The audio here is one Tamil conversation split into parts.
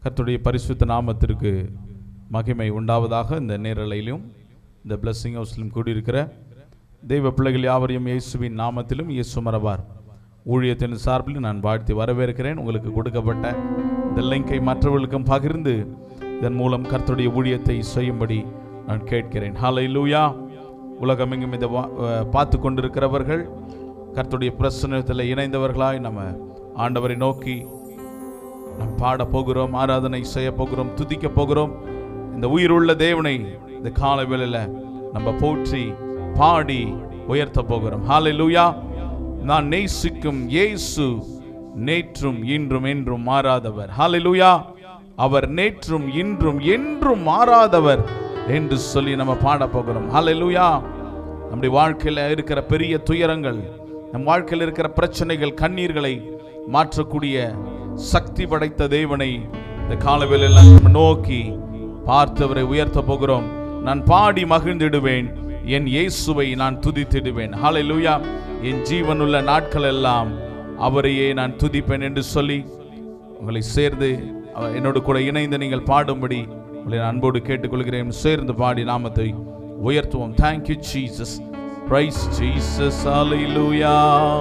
கர்த்தருடைய பரிசுத்த நாமத்திற்கு மகிமை உண்டாவதாக இந்த நேரலையிலும் இந்த பிளஸ்ஸிங் ஹவுஸ்லையும் கூடியிருக்கிற தெய்வ பிள்ளைகள் யாவரையும் இயேசுவின் நாமத்திலும் இயேசு மரபார் ஊழியத்தின் சார்பில் நான் வாழ்த்தி வரவேற்கிறேன் உங்களுக்கு கொடுக்கப்பட்ட இந்த லிங்கை மற்றவர்களுக்கும் பகிர்ந்து இதன் மூலம் கர்த்தருடைய ஊழியத்தை செய்யும்படி நான் கேட்கிறேன் ஹலை லூயா உலகமெங்கும் இதை வா- அஹ் பார்த்து கொண்டிருக்கிறவர்கள் கர்த்தருடைய பிரசனத்தில் இணைந்தவர்களாய் நம்ம ஆண்டவரை நோக்கி நாம் பாட போகிறோம் ஆராதனை செய்ய போகிறோம் துதிக்க போகிறோம் இந்த உயிருள்ள தேவனை இந்த கால வேளையில நம்ம போற்றி பாடி உயர்த்த போகிறோம் ஹalleluya நான் நேசிக்கும் இயேசு நேற்றும் இன்றும் என்றும் மாறாதவர் ஹalleluya அவர் நேற்றும் இன்றும் என்றும் மாறாதவர் என்று சொல்லி நம்ம பாட போகிறோம் ஹalleluya நம்முடைய வாழ்க்கையில் இருக்கிற பெரிய துயரங்கள் நம் வாழ்க்கையில் இருக்கிற பிரச்சனைகள் கண்ணீர்களை மாற்றக்கூடிய சக்தி படைத்த தேவனை இந்த காலவேளையில் நம்ம நோக்கி பார்த்தவரை உயர்த்த போகிறோம் நான் பாடி மகிழ்ந்திடுவேன் என் இயேசுவை நான் துதித்திடுவேன் ஹalleluya என் ஜீவனுள்ள நாட்கள் எல்லாம் அவரையே நான் துதிப்பேன் என்று சொல்லி உங்களை சேர்ந்து அவ- என்னோடு கூட இணைந்து நீங்கள் பாடும்படி உங்களை நான் அன்போடு கேட்டுக்கொள்கிறேன் சேர்ந்து பாடி நாமத்தை உயர்த்துவோம் thank you Jesus praise Jesus hallelujah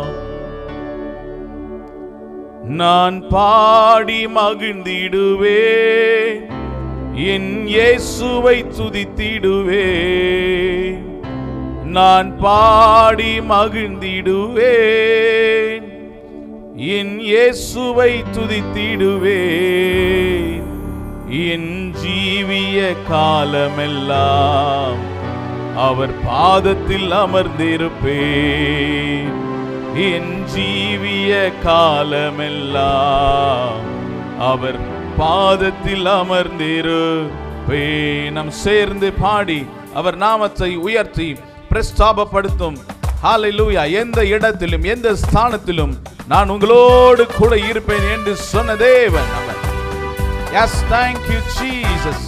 நான் பாடி மகிழ்ந்திடுவேன் என் இயேசுவை துதித்திடுவேன் நான் பாடி மகிழ்ந்திடுவேன் என் இயேசுவை துதித்திடுவேன் என் ஜீவிய காலமெல்லாம் அவர் பாதத்தில் அமர்ந்திருப்பேன் என் ஜீவிய காலமெல்லாம் அவர் பாதத்தில் அமர்ந்திருப்பேன் நாம் சேர்ந்து பாடி அவர் நாமத்தை உயர்த்தி பிரஸ்தாபப்படுத்தும் ஹalleluya எந்த இடத்திலும் எந்த ஸ்தானத்திலும் நான் உங்களோடு கூட இருப்பேன் என்று சொன்ன தேவன் அவர் எஸ் தேங்க் யூ ஜீசஸ்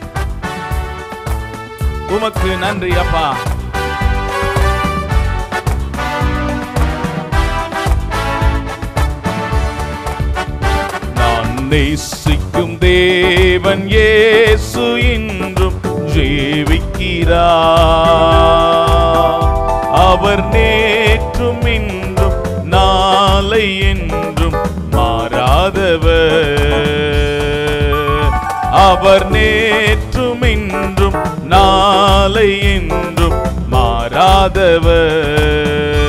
உமக்கு நன்றி அப்பா நான் நேசிக்கும் தேவன் இயேசு இன்றும் ஜீவிக்கிறார் அவர் நேற்றும் இன்றும் நாளை என்றும் மாறாதவர் அவர் நேற்றும் இன்றும் நாளை என்றும் மாறாதவர்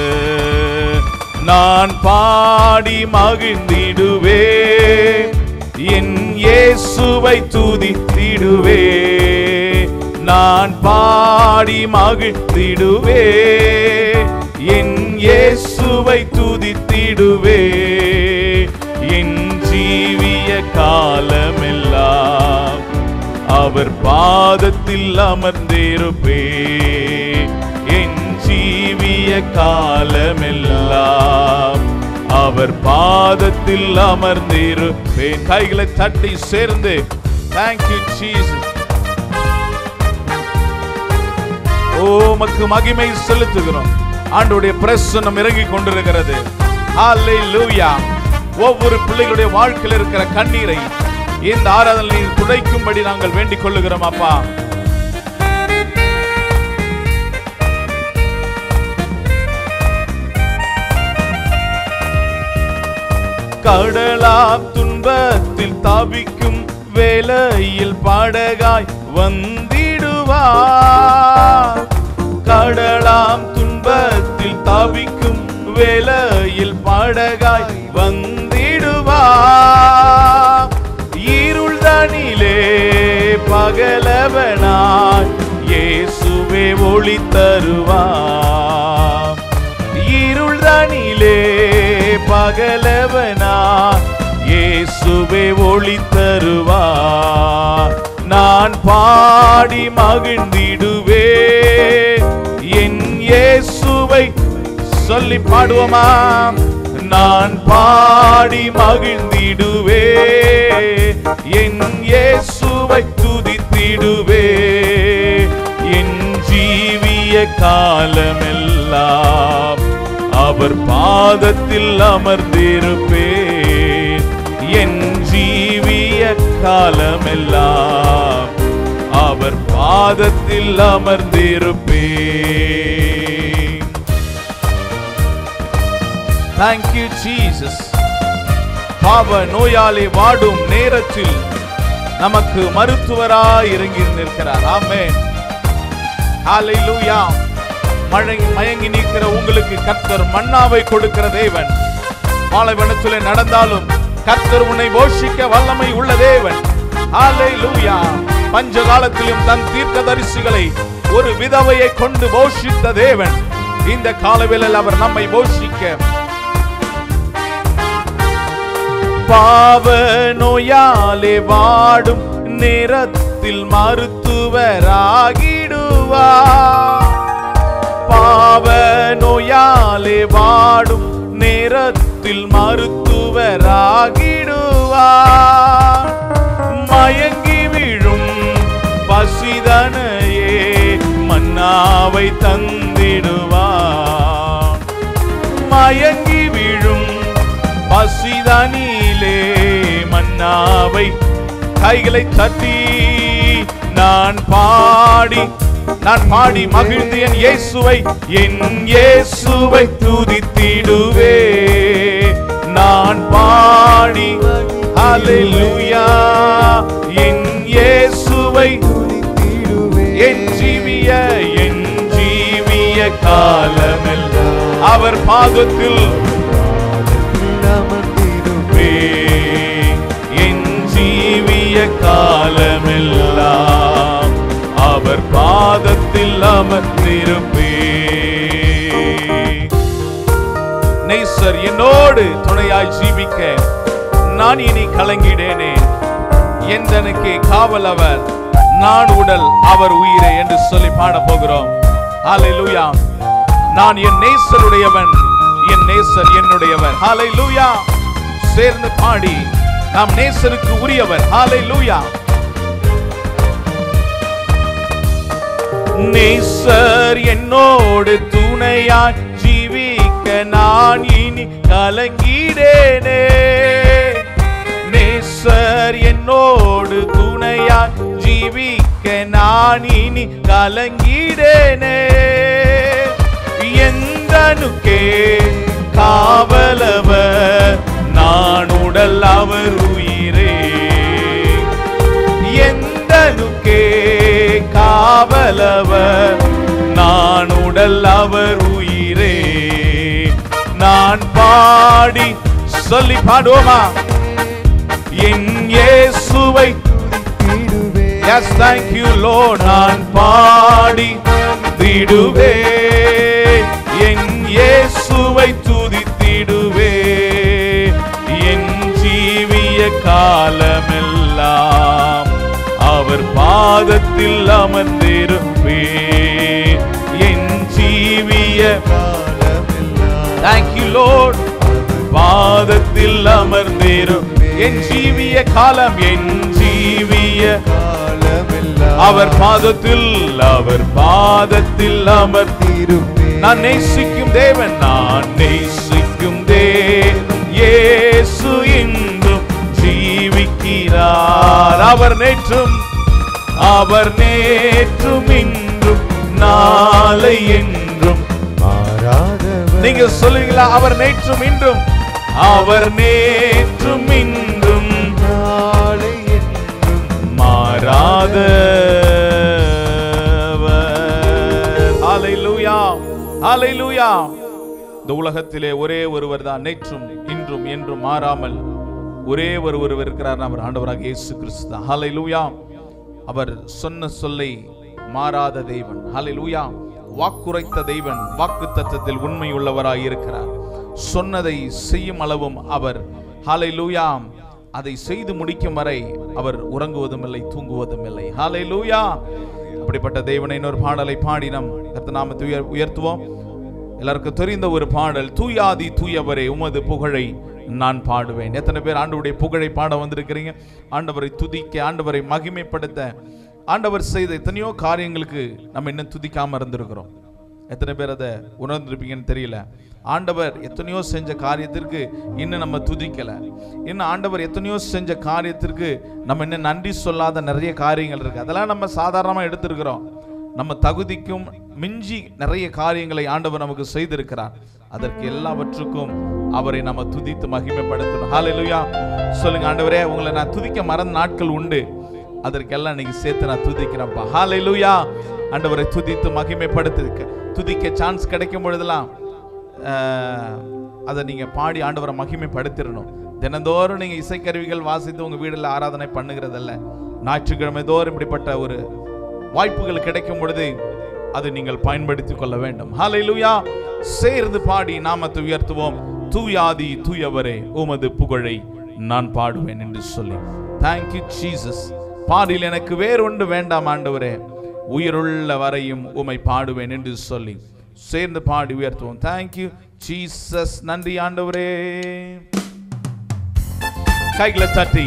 நான் பாடி மகிழ்ந்திடுவே என் இயேசுவை துதித்திடுவே நான் பாடி மகிழ்ந்திடுவே என் இயேசுவை துதித்திடுவே என் ஜீவிய காலமெல்லாம் அவர் பாதத்தில் அமர்ந்திருப்பே என் ஜீவிய காலமெல்லாம் அவர் பாதத்தில் அமர்ந்திருப்பேன் கைகளை தட்டி சேர்ந்து தேங்க்யூ ஜீசஸ் ஓமக்கு மகிமை செலுத்துகிறோம் ஆண்டுடைய பிரசன்னம் இறங்கி கொண்டிருக்கிறது ஹalleluya ஒவ்வொரு பிள்ளைகளுடைய வாழ்க்கையில் இருக்கிற கண்ணீரை இந்த ஆராதனை துடைக்கும்படி நாங்கள் வேண்டிக் கொள்ளுகிறோம் அப்பா கடலாம் துன்பத்தில் தவிக்கும் வேலையில் படகாய் வந்திடுவார் கடலாம் துன்பத்தில் தவிக்கும் வேலையில் படகாய் வந்திடுவார் இருள் தனிலே பகலவனாய் இயேசுவே ஒளி தருவார் இருள் தனிலே பகலவனா இயேசுவே ஒளி தருவார் நான் பாடி மகிழ்ந்திடுவே என் இயேசுவை சொல்லி பாடுவோமா நான் பாடி மகிழ்ந்திடுவே என் இயேசுவை துதித்திடுவே என் ஜீவிய காலமெல்லாம் அவர் பாதத்தில் அமர்ந்திருப்பேன் என் ஜீவிய காலமெல்லாம் அவர் பாதத்தில் அமர்ந்திருப்பேன் தேங்க்யூ ஜீசஸ் பாவ நோயாளி வாடும் நேரத்தில் நமக்கு மருத்துவராய் இறங்கி நிற்கிறார் ஆமென் ஹalleluya மழங்கி மயங்கி நிற்கிற உங்களுக்கு கர்த்தர் மன்னாவை கொடுக்கிற தேவன் பாலைவனத்திலே நடந்தாலும் கர்த்தர் உன்னை போஷிக்க வல்லமை உள்ள தேவன் ஹalleluya பஞ்ச காலத்திலும் தன் தீர்க்கதரிசிகளை ஒரு விதவையை கொண்டு போஷித்த தேவன் இந்த காலவேளையில் அவர் நம்மை போஷிக்க பாவ நோயாலே வாடும் நேரத்தில் மருத்துவராகிடுவார் பாவ நோயாலே வாடும் நேரத்தில் மருத்துவராகிடுவார் மயங்கி விழும் பசிதனையே மன்னாவை தந்திடுவார் மயங்கி விழும் பசிதனிலே மன்னாவை கைகளை தட்டி நான் பாடி நான் பாடி மகிழ்ந்து என் இயேசுவை என் இயேசுவை துதித்திடுவே நான் பாடி ஹalleluya என் இயேசுவை என் ஜீவிய என் ஜீவிய காலமெல்லாம் அவர் பாதத்தில் அமர்ந்திருப்பே என் ஜீவிய காலமெல்லாம் அவர் பாதத்தில் அமர்ந்திருப்பே நெய்சர் என்னோடு துணையாய் ஜீவிக்க நான் இனி கலங்கிடேனே எந்தனுக்கு காவல் அவர் நான் உடல் அவர் உயிரே என்று சொல்லி பாட போகிறோம் ஹalleluya நான் என் நேசருடையவன் என் நேசர் என்னுடையவர் ஹalleluya சேர்ந்து பாடி நாம் நேசருக்கு உரியவர் ஹalleluya நேசர் என்னோடு துணையாய் ஜீவிக்க நான் இனி கலங்கிடேனே நேசர் என்னோடு துணையாய் ஜீவிக்க நான் இனி கலங்கிடேனே எந்தனுக்கே காவலவர் நான் உடல் அவர் உயிரே எந்தனுக்கே காவலவர் நான் உடல் அவர் உயிரே நான் பாடி சொல்லி பாடுவோமா என் இயேசுவை எஸ் தேங்க் யூ லோ நான் பாடி திடுவே என் இயேசுவை துதித்திடுவே என் ஜீவிய காலமெல்லாம் அவர் பாதத்தில் அமர்ந்திருப்பே என் ஜீவிய தேங்க் யூ லோட் பாதத்தில் அமர்ந்திரும் என் ஜீவிய காலம் என் ஜீவிய அவர் பாதத்தில் அவர் பாதத்தில் அமர்ந்திருப்பே நான் நேசிக்கும் தேவன் நான் நேசிக்கும் தேவன் இயேசு இன்றும் ஜீவிக்கிறார் அவர் நேற்றும் அவர் நேற்றும் இன்றும் நாளை என்றும் நீங்க சொல்லுவீங்களா அவர் நேற்றும் இன்றும் அவர் நேற்றும் இன்றும் மாறாதவர் ஹalleluya ஹalleluya இந்த உலகத்திலே ஒரே ஒருவர் தான் நேற்றும் இன்றும் என்றும் மாறாமல் ஒரே ஒரு ஒருவர் இருக்கிறார் அவர் ஆண்டவராக இயேசு கிறிஸ்து தான் ஹalleluya அவர் சொன்ன சொல்லை மாறாத தெய்வன் ஹalleluya வாக்குரைத்த தெய்வன் வாக்கு தத்தத்தில் உண்மை உள்ளவராய் இருக்கிறார் சொன்னதை செய்யும் அளவும் அவர் ஹalleluya அதை செய்து முடிக்கும் வரை அவர் உறங்குவதும் இல்லை தூங்குவதும் இல்லை ஹalleluya அப்படிப்பட்ட தேவனை இன்னொரு பாடலை பாடி நம் கர்த்தநாமத்தை உயர் உயர்த்துவோம் எல்லாருக்கும் தெரிந்த ஒரு பாடல் தூயாதி தூயவரே உமது புகழை நான் பாடுவேன் எத்தனை பேர் ஆண்டவருடைய புகழை பாட வந்திருக்கிறீங்க ஆண்டவரை துதிக்க ஆண்டவரை மகிமைப்படுத்த ஆண்டவர் செய்த எத்தனையோ காரியங்களுக்கு நம்ம இன்னும் துதிக்காம இருந்திருக்கிறோம் எத்தனை பேர் அதை உணர்ந்திருப்பீங்கன்னு தெரியல ஆண்டவர் எத்தனையோ செஞ்ச காரியத்திற்கு இன்னும் நம்ம துதிக்கல இன்னும் ஆண்டவர் எத்தனையோ செஞ்ச காரியத்திற்கு நம்ம இன்னும் நன்றி சொல்லாத நிறைய காரியங்கள் இருக்கு அதெல்லாம் நம்ம சாதாரணமா எடுத்திருக்கிறோம் நம்ம தகுதிக்கும் மிஞ்சி நிறைய காரியங்களை ஆண்டவர் நமக்கு செய்திருக்கிறார் அதற்கு எல்லாவற்றுக்கும் அவரை நம்ம துதித்து மகிமைப்படுத்தணும் ஹalleluya சொல்லுங்க ஆண்டவரே உங்களை நான் துதிக்க மறந்த நாட்கள் உண்டு அதற்கெல்லாம் இன்னைக்கு சேர்த்து நான் துதிக்கிறேன்ப்பா ஹalleluya ஆண்டவரை துதித்து மகிமைப்படுத்திருக்க துதிக்க சான்ஸ் கிடைக்கும் பொழுதெல்லாம் ஆஹ், அதை நீங்க பாடி ஆண்டவரை மகிமைப்படுத்திடணும் தினந்தோறும் நீங்க இசைக்கருவிகள் வாசித்து உங்க வீடுல ஆராதனை பண்ணுகிறதல்ல ஞாயிற்றுக்கிழமை தோறும் இப்படிப்பட்ட ஒரு வாய்ப்புகள் கிடைக்கும் பொழுது அதை நீங்கள் பயன்படுத்திக் கொள்ள வேண்டும் ஹalleluya சேர்ந்து பாடி நாமத்தை உயர்த்துவோம் தூயாதி தூயவரே உமது புகழை நான் பாடுவேன் என்று சொல்லி thank you ஜீசஸ் பாடில் எனக்கு வேறொன்று வேண்டாம் ஆண்டவரே உயிருள்ள வரையும் உமை பாடுவேன் என்று சொல்லி சேர்ந்து பாடி உயர்த்துவோம் thank you ஜீசஸ் நன்றி ஆண்டவரே கைகளை தட்டி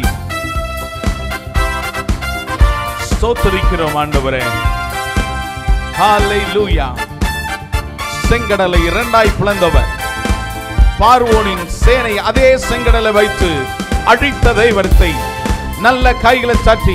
ஸ்தோத்தரிக்கிறோம் ஆண்டவரே ஹalleluya செங்கடலை இரண்டாய் பிளந்தவர் பார்வோனின் சேனை அதே செங்கடலை வைத்து அழித்த தெய்வத்தை நல்ல கைகளை தட்டி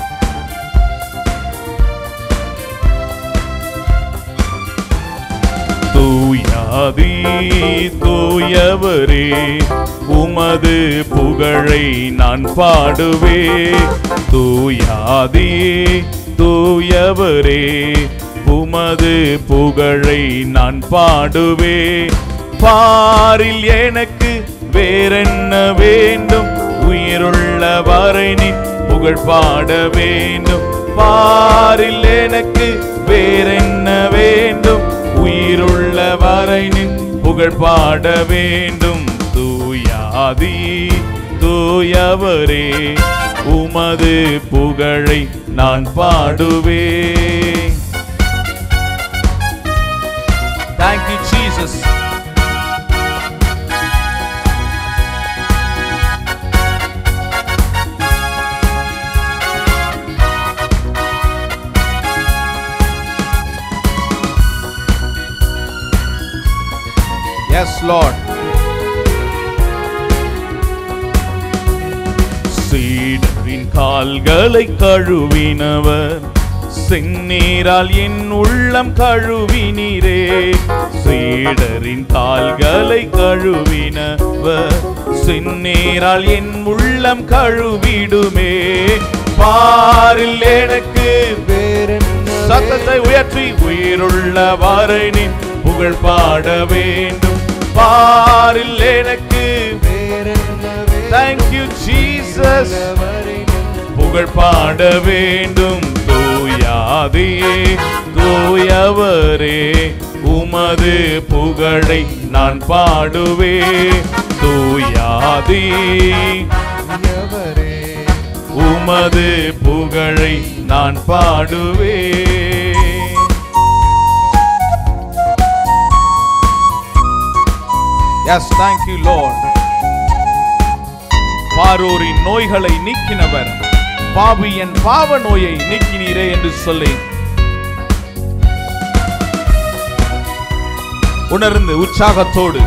தூயாதி தூயவரே உமது புகழை நான் பாடுவே தூயாதி தூயவரே உமது புகழை நான் பாடுவே பாரில் எனக்கு வேறென்ன வேண்டும் உயிருள்ள வரை நீ புகழ் பாட வேண்டும் பாரில் எனக்கு வேறென்ன வேண்டும் உயிருள்ள வரை நின் புகழ் பாட வேண்டும் தூயாதி தூயவரே உமது புகழை நான் பாடுவேன் Thank you, Jesus. Yes, Lord. சீடரின் கால்களை கழுவினவர் செந்நீரால் என் உள்ளம் கழுவினீரே சீடரின் கால்களை கழுவினவர் செந்நீரால் என் உள்ளம் கழுவிடுமே பாரில் எனக்கு சத்தத்தை உயர்த்தி உயிருள்ள வாரனின் புகழ் பாட வேண்டும் பாரில் எனக்கு தேங்க்யூ ஜீசஸ் புகழ் பாட வேண்டும் தூயாதியே தூயவரே உமது புகழை நான் பாடுவே தூயாதி உமது புகழை நான் பாடுவே எஸ் தேங்க்யூ லார்ட் பாரூரின் நோய்களை நீக்கினவர் பாவியன் பாவ நோயை நீக்கினீரே என்று சொல்லி உணர்ந்து உற்சாகத்தோடு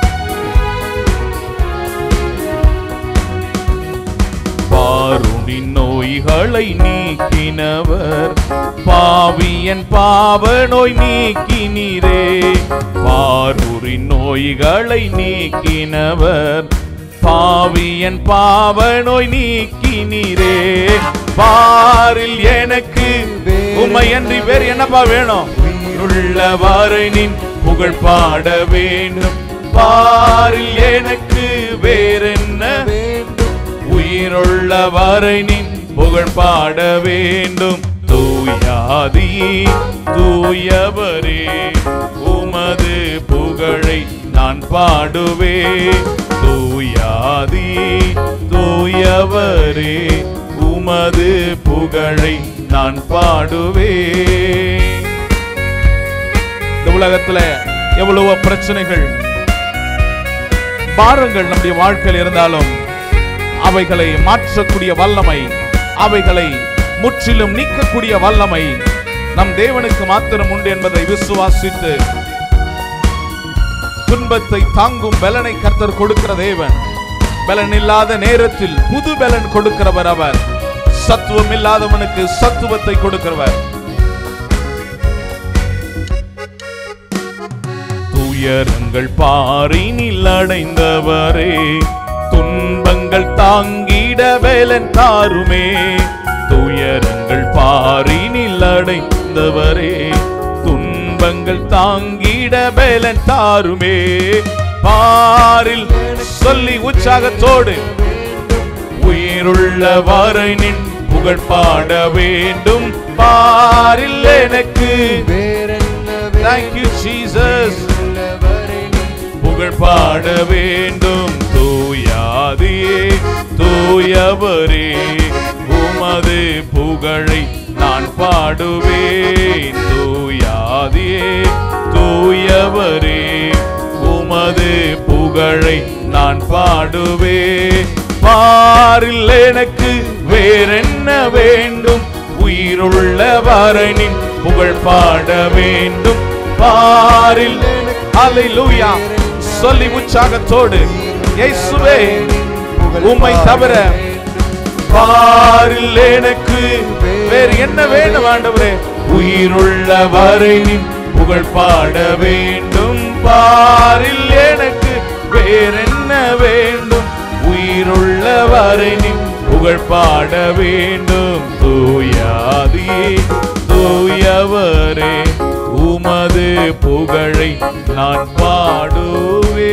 பாருனின் நோய்களை நீக்கினவர் பாவியன் பாவ நோய் நீக்கினீரே பாரூரின் நோய்களை நீக்கினவர் பாவியன் பாவ நோய் நீக்கினீரே பாரில் எனக்கு உமையன்றி வேறு என்னப்பா வேணும் உள்ளவாறு நின் புகழ் பாட வேண்டும் பாரில் எனக்கு வேறென்ன உயிருள்ள வரை நின் புகழ் பாட வேண்டும் தூயாதி தூயவரே உமது புகழை நான் பாடுவே தூயாதி தூயவரே உமது புகழை நான் பாடுவே இந்த உலகத்துல எவ்வளவோ பிரச்சனைகள் பாரங்கள் நம்முடைய வாழ்க்கையில் இருந்தாலும் அவைகளை மாற்றக்கூடிய வல்லமை அவைகளை முற்றிலும் நீக்கக்கூடிய வல்லமை நம் தேவனுக்கு மாத்திரம் உண்டு என்பதை விசுவாசித்து துன்பத்தை தாங்கும் பலனை கர்த்தர் கொடுக்கிற தேவன் பலன் இல்லாத நேரத்தில் புது பலன் கொடுக்கிறவர் அவர் சத்துவம் இல்லாதவனுக்கு சத்துவத்தை கொடுக்கிறவர் துயரங்கள் பாரினில் அடைந்தவரே துன்பங்கள் தாங்கிட வேலன் தாருமே துயரங்கள் பாரினில் அடைந்தவரே துன்பங்கள் தாங்கிட வேலன் தாருமே பாரில் சொல்லி உற்சாகத்தோடு உயிருள்ள வரை நின் புகழ் பாட வேண்டும் பாரில் எனக்கு Thank you, Jesus. புகழ் பாட வேண்டும் தூயாதியே தூயவரே உமது புகழை நான் பாடுவேன் தூயாதியே தூயவரே உமது புகழை நான் பாடுவேன் பாரில் எனக்கு வேறென்ன வேண்டும் உயிருள்ள வரனின் புகழ் பாட வேண்டும் பாரில் அல்லேலூயா சொல்லி உற்சாகத்தோடு இயேசுவே உம்மை தவிர பாரில் எனக்கு வேறு என்ன வேண்டும் ஆண்டவரே உயிருள்ள வரையின் புகழ் பாட வேண்டும் பாரில் எனக்கு வேறென்ன வேண்டும் உயிருள்ள வரையின் புகழ் பாட வேண்டும் தூயாதியே தூயவரே உமது புகழை நான் பாடுவே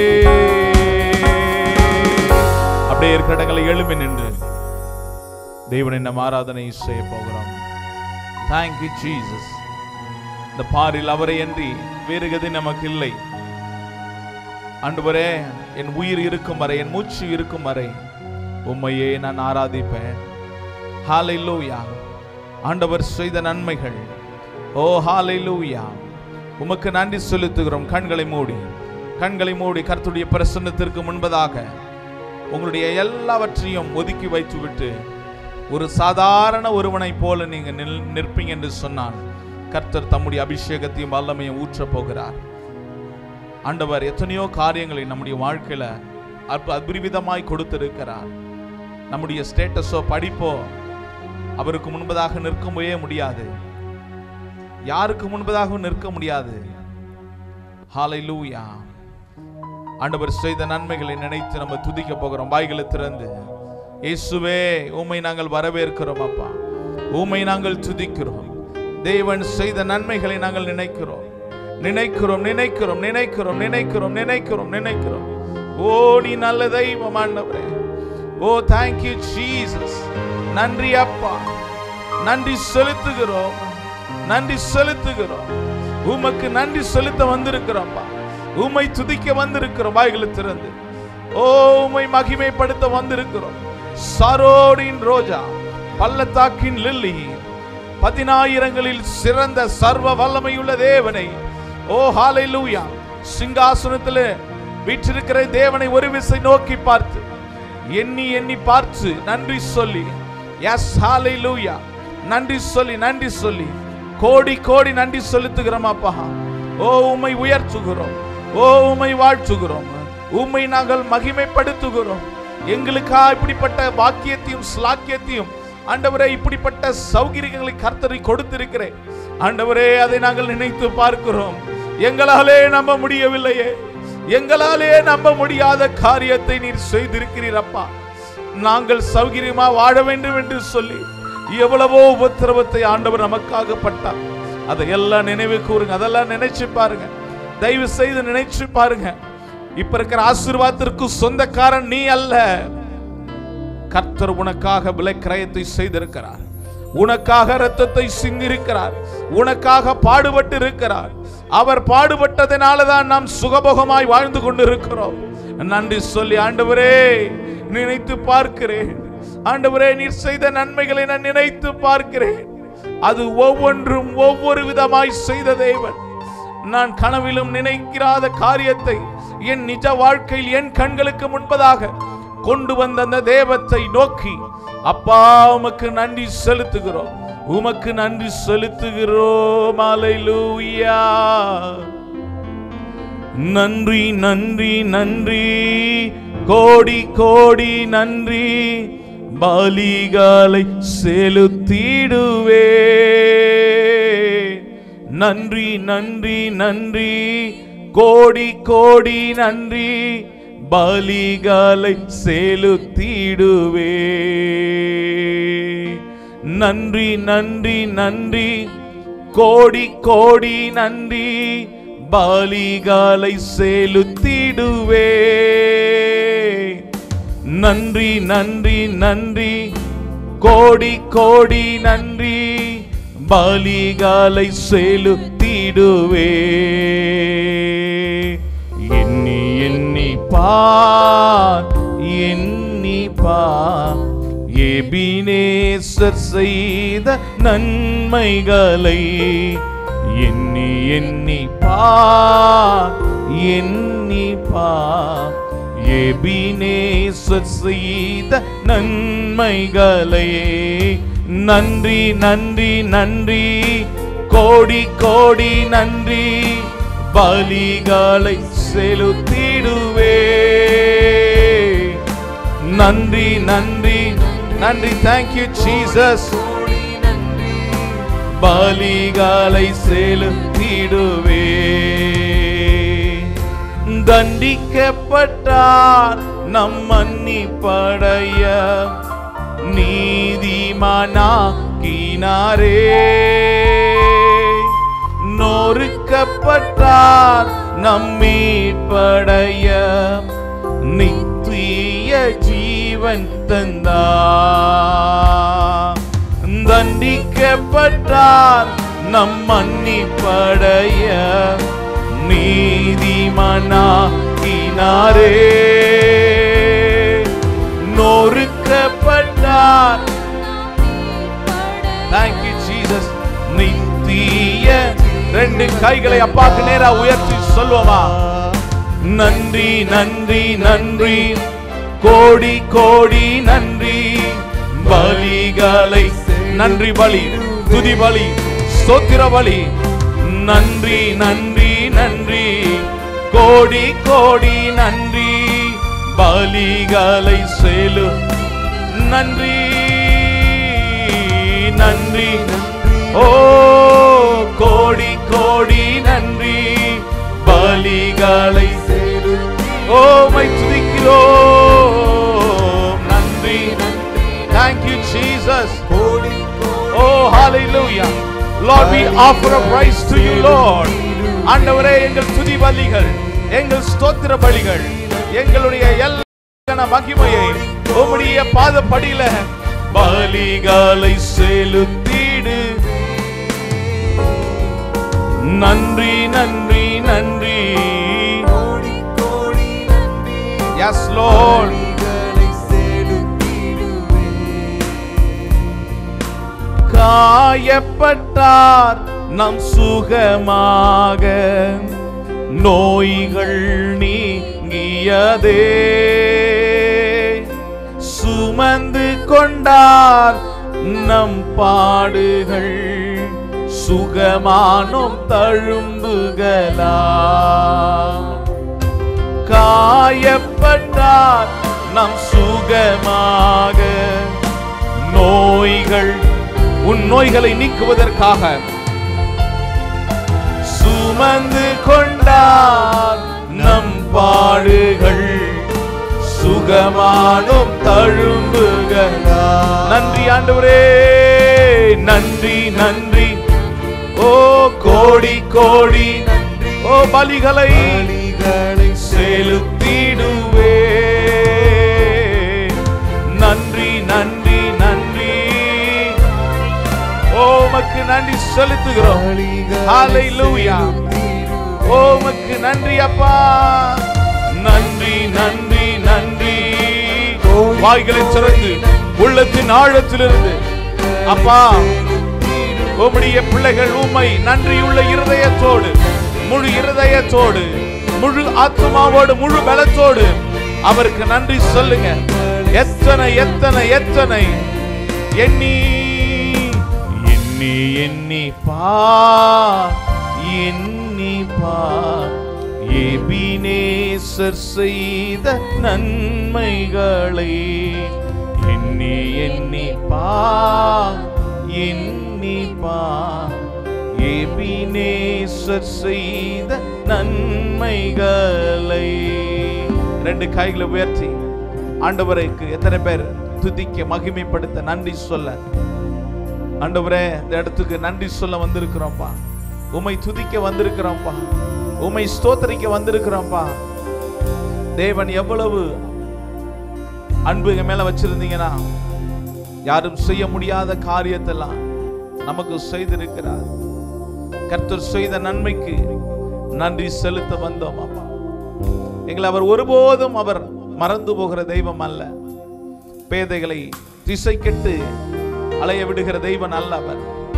அப்படியே இருக்கிற இடங்களை எழுப்பி நின்று தேவன் என்ன ஆராதனை செய்ய போகிறோம் தேங்க்யூ ஜீசஸ் இந்த பாரில் அவரை அன்றி வேறு கதி நமக்கு இல்லை ஆண்டவரே என் உயிர் இருக்கும் வரை என் மூச்சு இருக்கும் வரை உம்மையே நான் ஆராதிப்பேன் ஹalleluya ஆண்டவர் செய்த நன்மைகள் ஓ ஹalleluya உமக்கு நன்றி செலுத்துகிறோம் கண்களை மூடி கண்களை மூடி கர்த்தருடைய பிரசன்னத்திற்கு முன்பதாக உங்களுடைய எல்லாவற்றையும் ஒதுக்கி வைத்துவிட்டு ஒரு சாதாரண ஒருவனைப் போல நீங்க நில் நிற்பீங்க என்று சொன்னான் கர்த்தர் தம்முடைய அபிஷேகத்தையும் வல்லமையும் ஊற்றப் போகிறார் ஆண்டவர் எத்தனையோ காரியங்களை நம்முடைய வாழ்க்கையில அற்ப அபரிவிதமாய் கொடுத்திருக்கிறார் நம்முடைய ஸ்டேட்டஸோ படிப்போ அவருக்கு முன்பதாக நிற்கவே முடியாது யாருக்கு முன்பதாக நிற்க முடியாது ஹalleluya ஆண்டவர் செய்த நன்மைகளை நினைத்து நம்ம துதிக்க போகிறோம் வாய்களை திறந்து இயேசுவே உம்மை நாங்கள் வரவேற்கிறோம் அப்பா உம்மை நாங்கள் துதிக்கிறோம் தேவன் செய்த நன்மைகளை நாங்கள் நினைக்கிறோம் நினைக்கிறோம் நினைக்கிறோம் நினைக்கிறோம் நினைக்கிறோம் நினைக்கிறோம் நினைக்கிறோம் ஓ நீ நல்ல தெய்வம் ஆண்டவரே ஓ தேங்க்யூ ஜீசஸ் நன்றி அப்பா நன்றி செலுத்துகிறோம் நன்றி செலுத்துகிறோம் உமக்கு நன்றி செலுத்த வந்திருக்கிறோம்ப்பா உம்மை துதிக்க வந்திருக்கிறோம் வாய்களை திறந்து ஓ உம்மை மகிமைப்படுத்த வந்திருக்கிறோம் சரோடின் ரோஜா பள்ளத்தாக்கின் லில்லி பதினாயிரங்களில் சிறந்த சர்வ வல்லமையுள்ள தேவனை ஓ ஹalleluya சிங்காசனத்தில் வீற்றிருக்கிற தேவனை ஒரு விசை நோக்கி பார்த்து எண்ணி எண்ணி பார்த்து நன்றி சொல்லி எஸ் ஹalleluya நன்றி சொல்லி நன்றி சொல்லி கோடி கோடி நன்றி செலுத்துகிறோம் அப்பா ஓ உம்மை உயர்த்துகிறோம் ஓ உம்மை வாழ்த்துகிறோம் உம்மை நாங்கள் மகிமைப்படுத்துகிறோம் எங்களுக்கா இப்படிப்பட்ட பாக்கியத்தையும் ஸ்லாக்கியத்தையும் ஆண்டவரே இப்படிப்பட்ட சௌகரியங்களை கர்த்தரை கொடுத்திருக்கிறேன் ஆண்டவரே அதை நாங்கள் நினைத்து பார்க்கிறோம் எங்களாலே நம்ப முடியவில்லையே எங்களாலே நம்ப முடியாத காரியத்தை நீர் செய்திருக்கிறீர் அப்பா நாங்கள் சௌகரியமா வாழ வேண்டும் என்று சொல்லி எவ்வளவோ உபத்திரவத்தை ஆண்டவர் நமக்காக பட்டார் அதையெல்லாம் நினைவு கூறுங்க அதெல்லாம் நினைச்சு பாருங்க தயவு செய்து நினைச்சு பாருங்க இப்ப இருக்கிற ஆசீர்வாதத்திற்கு சொந்தக்காரன் நீ அல்ல கர்த்தர் உனக்காக விலை கிரயத்தை செய்திருக்கிறார் உனக்காக இரத்தத்தை சிந்திருக்கிறார் உனக்காக பாடுபட்டு இருக்கிறார் அவர் பாடுபட்டதனால தான் நாம் சுகபோகமாய் வாழ்ந்து கொண்டிருக்கிறோம் நன்றி சொல்லி ஆண்டவரே நினைத்து பார்க்கிறேன் ஆண்டவரே நீர் செய்த நன்மைகளை நான் நினைத்து பார்க்கிறேன் அது ஒவ்வொன்றும் ஒவ்வொரு விதமாய் செய்த தேவன் நான் கனவிலும் நினைக்கிறாத காரியத்தை என் நிஜ வாழ்க்கையில் என் கண்களுக்கு முன்பதாக கொண்டு வந்த அந்த தேவத்தை நோக்கி அப்பா உமக்கு நன்றி செலுத்துகிறோம் உமக்கு நன்றி செலுத்துகிறோம் அல்லேலூயா நன்றி நன்றி நன்றி கோடி கோடி நன்றி பலிகளை செலுத்திடுவே நன்றி நன்றி நன்றி கோடி கோடி நன்றி பலிகளை செலுத்திடுவே நன்றி நன்றி நன்றி கோடி கோடி நன்றி பலிகளை செலுத்திடுவே நன்றி நன்றி நன்றி கோடி கோடி நன்றி பலிகளை செலுத்திடுவே எண்ணி எண்ணி பார் எண்ணி பார் எபினேசர் செய்த நன்மைகளை எண்ணி எண்ணி பார் எண்ணி பார் எபினேசர் செய்த நன்மைகளை நன்றி நன்றி நன்றி கோடி கோடி நன்றி பலிகளை செலுத்திடுவே நன்றி நன்றி நன்றி தேங்க்யூ ஜீசஸ் பலிகளை செலுத்திடுவே தண்டிக்கப்பட்டார் நம் மன்னிப்படைய நீதிமானாக்கினாரே நொறுக்கப்பட்டார் நம் மீட்படைய நித்திய ஜீவன் தந்தார் தண்டிக்கப்பட்டார் நம் மன்னிப்படைய நீதிமனாக்கினாரே நொறுக்கப்பட்டார் தேங்க்யூ ஜீசஸ் நித்திய ரெண்டு கைகளை அப்பாக்கு நேரா உயர்த்தி சொல்லுவோமா நன்றி நன்றி நன்றி கோடி கோடி நன்றி பலிகளை நன்றி பலி துதி பலி ஸ்தோத்திர பலி நன்றி நன்றி நன்றி கோடி கோடி நன்றி பலிகளை செலு நன்றி நன்றி ஓ கோடி கோடி நன்றி பலிகளை ஓ மை துதிக்கிறோம் நன்றி thank you Jesus Oh, hallelujah. Lord, we offer a praise to you, Lord. ஆண்டவரே எங்கள் துதி பலிகள் எங்கள் ஸ்தோத்திர பலிகள் எங்களுடைய எல்லா மகிமையை உம்முடைய பாதப்படியில பலிகளை செலுத்திடு நன்றி நன்றி நன்றி எஸ் லோட் காயப்பட்டார் நம் சுகமாக நோய்கள் நீங்கியதே சுமந்து கொண்டார் நம் பாடுகள் சுகமானோம் தழும்புகளா காயப்பட்டார் நம் சுகமாக நோய்கள் உன் நோய்களை நீக்குவதற்காக சுமந்து கொண்டார் நம் பாடுகள் சுகமானும் தழும்புகளா நன்றி ஆண்டவரே நன்றி நன்றி ஓ கோடி கோடி ஓ பலிகளை செலுத்திடுவே நன்றி நன்றி நன்றி ஓ உமக்கு நன்றி செலுத்துகிறோம் ஹalleluya ஓ உமக்கு நன்றி அப்பா நன்றி நன்றி நன்றி வாய்களை திறந்து உள்ளத்தின் ஆழத்திலிருந்து அப்பா உம்முடைய பிள்ளைகள் உம்மை நன்றியுள்ள இருதயத்தோடு முழு இருதயத்தோடு முழு ஆத்மாவோடு முழு பலத்தோடு அவருக்கு நன்றி சொல்லுங்க எத்தனை எத்தனை எத்தனை எண்ணி எண்ணி எண்ணி பார் எண்ணி பார் எபினேசர் செய்த நன்மைகளை எண்ணி எண்ணி பார் எண்ணி பார் எபினேசர் செய்த நன்மைகளை ரெண்டு கைகளை உயர்த்தி ஆண்டவருக்கு எத்தனை பேர் துதிக்க மகிமைப்படுத்த நன்றி சொல்ல ஆண்டவரே இந்த இடத்துக்கு நன்றி சொல்ல வந்திருக்கிறோம்ப்பா உமை துதிக்க வந்திருக்கிறோம்ப்பா உமை ஸ்தோத்தரிக்க வந்திருக்கிறோம்ப்பா தேவன் எவ்வளவு அன்பு எங்க மேல வச்சிருந்தீங்கன்னா யாரும் செய்ய முடியாத காரியத்தெல்லாம் நமக்கு செய்திருக்கிறார் கர்த்தர் செய்த நன்மைக்கு நன்றி செலுத்த வந்தோம் அப்பா எங்களை அவர் ஒருபோதும் அவர் மறந்து போகிற தெய்வம் அல்ல பேதைகளை திசை கெட்டு அலைய விடுகிற தெய்வன் அல்ல அவர்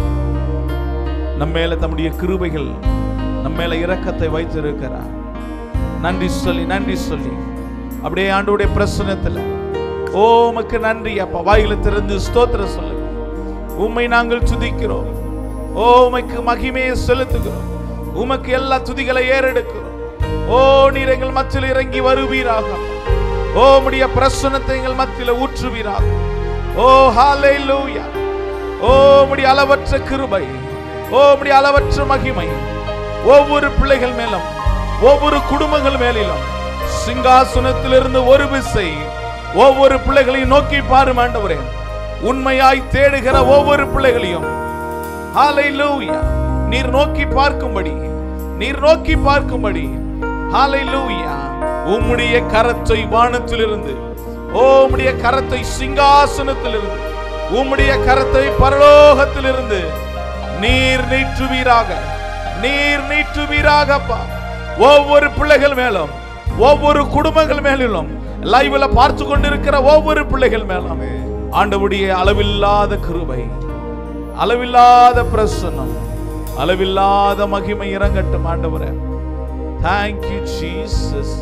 நம்ம மேல தம்முடைய கிருபைகள் நம்ம மேல இரக்கத்தை வைத்திருக்கிறார் நன்றி சொல்லி நன்றி சொல்லி அப்படியே ஆண்டோடைய பிரசனத்துல ஓ உமக்கு நன்றி அப்பா வாயில திறந்து ஸ்தோத்திர சொல்லுங்க உம்மை நாங்கள் துதிக்கிறோம் ஓ உமைக்கு மகிமையை செலுத்துகிறோம் உமக்கு எல்லா துதிகளை ஏறெடுக்கிறோம் ஓ நீர் எங்கள் மத்தியில் இறங்கி வருவீராக ஓ உம்முடைய பிரசனத்தை எங்கள் மத்தியில் ஊற்றுவீராக ஓ ஹalleluya ஓ உம்முடைய அளவற்ற கிருபை ஓ உம்முடைய அளவற்ற மகிமை ஒவ்வொரு பிள்ளைகள் மேலும் ஒவ்வொரு குடும்பங்கள் மேலிலும் சிங்காசனத்திலிருந்து ஒரு விசை ஒவ்வொரு பிள்ளைகளையும் நோக்கி பாரும் ஆண்டவரே உண்மையாய் தேடுகிற ஒவ்வொரு பிள்ளைகளையும் ஹalleluya நீர் நோக்கி பார்க்கும்படி நீர் நோக்கி பார்க்கும்படி ஹalleluya உம்முடைய கரத்தை வானத்திலிருந்து ஓ உம்முடைய கரத்தை சிங்காசனத்திலிருந்து உம்முடைய கரத்தை பரலோகத்திலிருந்து நீர் நீட்டுவீராக நீர் நீட்டுவீராகப்பா ஒவ்வொரு பிள்ளைகள் மேலும் ஒவ்வொரு குடும்பங்கள் மேலும் லைவ்ல பார்த்து கொண்டிருக்கிற ஒவ்வொரு பிள்ளைகள் மேலும் ஆண்டவுடைய அளவில்லாத கிருபை அளவில்லாத பிரசன்னம் அளவில்லாத மகிமை இறங்கட்டும் ஆண்டவரே தேங்க்யூ ஜீசஸ்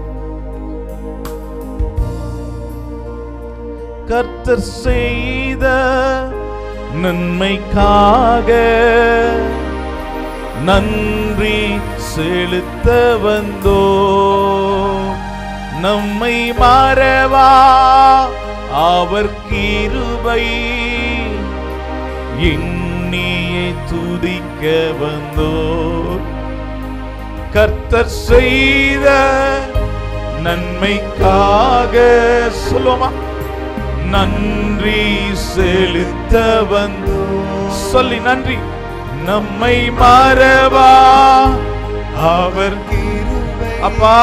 கர்த்தர் செய்த நன்மைக்காக நன்றி செலுத்த வந்தோ நம்மை மறவா அவர் கிருபை எண்ணியை துதிக்க வந்தோ கர்த்தர் செய்த நன்மைக்காக சொல்லுவோமா நன்றி செலுத்த வந்து சொல்லி நன்றி நம்மை மறவா அவர் அப்பா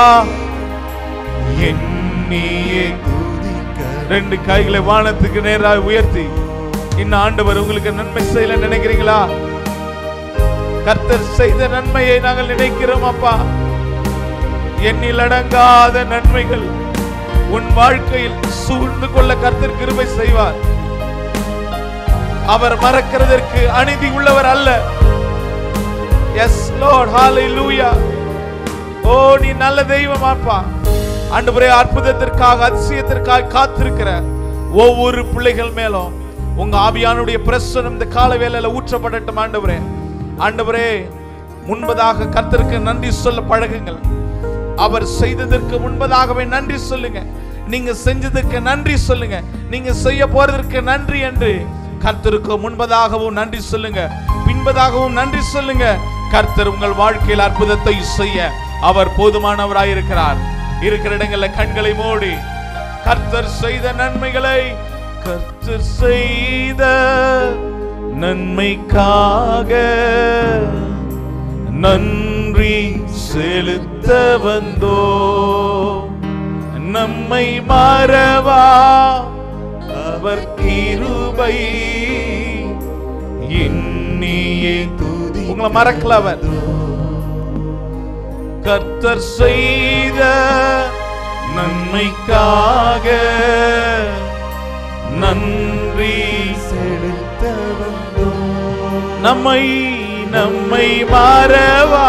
எண்ணியே ரெண்டு கைகளை வானத்துக்கு நேராக உயர்த்தி இந்த ஆண்டவர் உங்களுக்கு நன்மை செய்யல நினைக்கிறீங்களா கர்த்தர் செய்த நன்மையை நாங்கள் நினைக்கிறோம் அப்பா எண்ணில் அடங்காத நன்மைகள் உன் வாழ்க்கையில் சூழ்ந்து கொள்ள கர்த்தர் கிருபை செய்வார் அவர் மறக்கிறதற்கு அநீதி உள்ளவர் அல்ல எஸ் லார்ட் ஹalleluya ஓ நீ நல்ல தெய்வம் அப்பா ஆண்டவரே அற்புதத்திற்காக அதிசயத்திற்காக காத்திருக்கிற ஒவ்வொரு பிள்ளைகள் மேலும் உங்க ஆவியானுடைய பிரசனம் இந்த கால வேளையில ஊற்றப்படட்டும் ஆண்டவரே ஆண்டவரே முன்பதாக கர்த்தருக்கு நன்றி சொல்ல பழகுங்கள் அவர் செய்ததற்கு முன்பதாகவே நன்றி சொல்லுங்க நீங்க செஞ்சதுக்கு நன்றி சொல்லுங்க நீங்க செய்ய போறதற்கு நன்றி என்று கர்த்தருக்கு முன்பதாகவும் நன்றி சொல்லுங்க பின்பதாகவும் நன்றி சொல்லுங்க கர்த்தர் உங்கள் வாழ்க்கையில் அற்புதத்தை செய்ய அவர் போதுமானவராயிருக்கிறார் இருக்கிற இடங்கள்ல கண்களை மூடி கர்த்தர் செய்த நன்மைகளை கர்த்தர் செய்த நன்மைக்காக நன்றி செலுத்த வந்தோ நம்மை மறவா அவர் கிருபை எண்ணியே உங்களை மறக்கல அவர் கர்த்தர் செய்த நன்மைக்காக நன்றி செலுத்த வந்தோ நம்மை நம்மை மறவா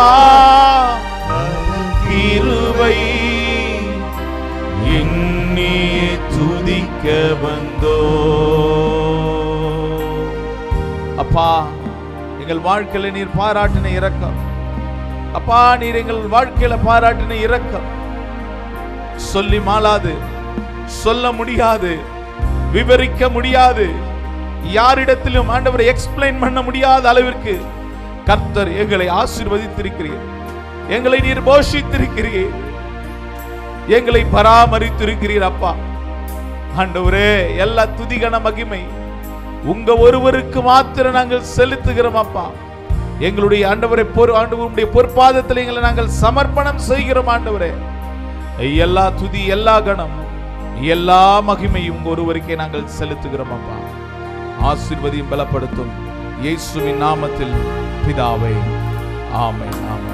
கிருபை எண்ணியே துதிக்க வந்தோ அப்பா எங்கள் வாழ்க்கையில நீர் பாராட்டின இரக்கம் அப்பா நீர் எங்கள் வாழ்க்கையில பாராட்டின இரக்கம் சொல்லி மாளாது சொல்ல முடியாது விவரிக்க முடியாது யாரிடத்திலும் ஆண்டவரை எக்ஸ்பிளைன் பண்ண முடியாத அளவிற்கு கர்த்தர் எங்களை ஆசீர்வதித்திருக்கிறீர் எங்களை நீர் போஷித்திருக்கிறீர் எங்களை பராமரித்திருக்கிறீர் அப்பா ஆண்டவரே எல்லா துதிகன மகிமை உங்க ஒருவருக்கு மாத்திரம் நாங்கள் செலுத்துகிறோம் அப்பா எங்களுடைய ஆண்டவரை பொறு ஆண்டவருடைய பொற்பாதத்தில் எங்களை நாங்கள் சமர்ப்பணம் செய்கிறோம் ஆண்டவரே எல்லா துதி எல்லா கணம் எல்லா மகிமையும் உங்க ஒருவருக்கே நாங்கள் செலுத்துகிறோம் அப்பா ஆசீர்வதியும் பலப்படுத்தும் இயேசுவின் நாமத்தில் பிதாவை ஆமென் ஆமென்